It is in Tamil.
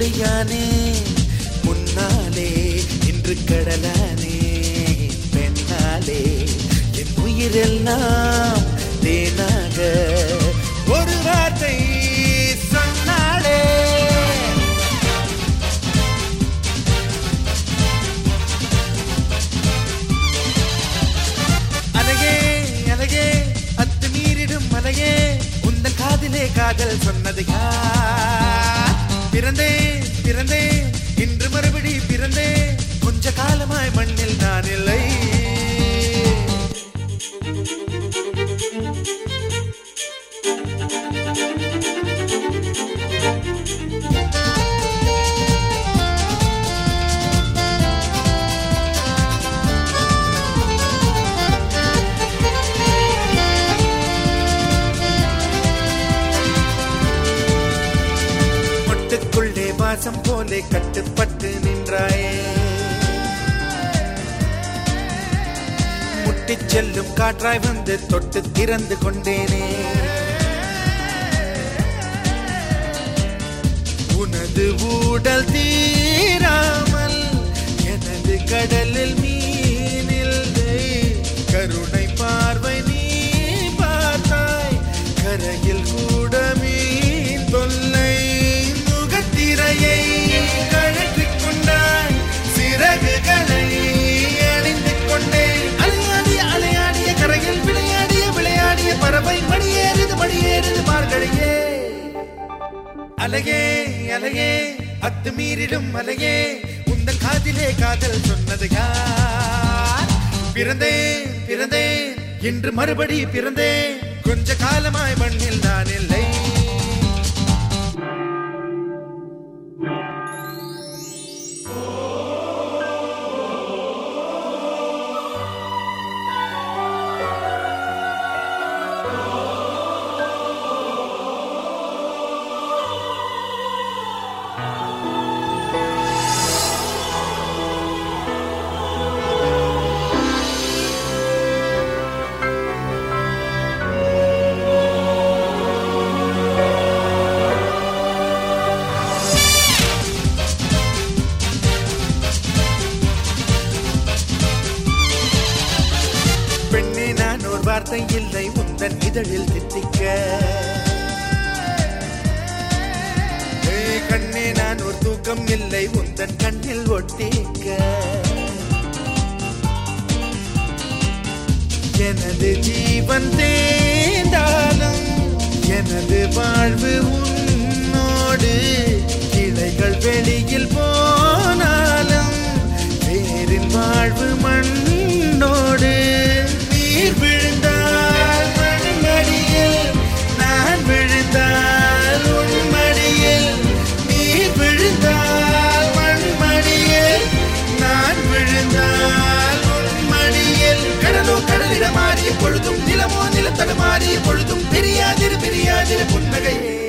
கொடியானே முன்னாலே இன்று கடலானே பெண்ணாலே என் உயிரெல்லாம் தேனாக ஒரு வார்த்தை சொன்னாலே அழகே அழகே அத்து மீறிடும் மலையே உந்தன் காதிலே காதல் சொன்னது யார் பிறந்தேன் பிறந்தேன் இன்று மறுபடி பிறந்தேன் கொஞ்ச காலமாய் மண்ணில் நான் இல்லை மொட்டுக்குள்ளே வாசம் போலே கட்டுப்பட்டு நின்றாயே முட்டிச் செல்லும் காற்றாய் வந்து தொட்டு திறந்து கொண்டேனே உனது ஊடல் தீராமல் எனது கடலில் மீனில்லை கருணை பார்வை நீ பார்த்தாய் கரையில் கூட மீன் தொல்லை முகத்திரையை கழற்றிக் கொண்டாய் சிறகுகளை அணிந்து கொண்டேன் அலையாடிய அலையாடிய கரையில் விளையாடிய விளையாடிய பறவை மணியேறுது மணியேறுது மார்கழியே அழகே அழகே அத்து மீறிடும் அழகே உந்தன் காதிலே காதல் சொன்னது யார் பிறந்தேன் பிறந்தேன் இன்று மறுபடி பிறந்தேன் கொஞ்ச காலமாய் மண்ணில் நான் இல்லை பெண்ணே நான் ஒரு வார்த்தை இல்லை உந்தன் இதழில் தித்திக்க ஏய், கண்ணே நான் ஒரு தூக்கம் இல்லை உந்தன் கண்ணில் ஒட்டிக்க எனது ஜீவன் தேர்ந்தாலும் எனது வாழ்வு உன்னோடு கிளைகள் வெளியில் போனாலும் வேரின் வாழ்வு மண்ணோடு நீர் விழுந்தால் மண்மடியில் நான் விழுந்தால் உன் மடியில் நீர் விழுந்தால் மண்மடியில் நான் விழுந்தால் உன் மடியில் கடலோ கடலிட மாறிய பொழுதும் நிலமோ நிலத்தட மாறிய பொழுதும் பிரியாதிரு பிரியாதிரு புன்னகையே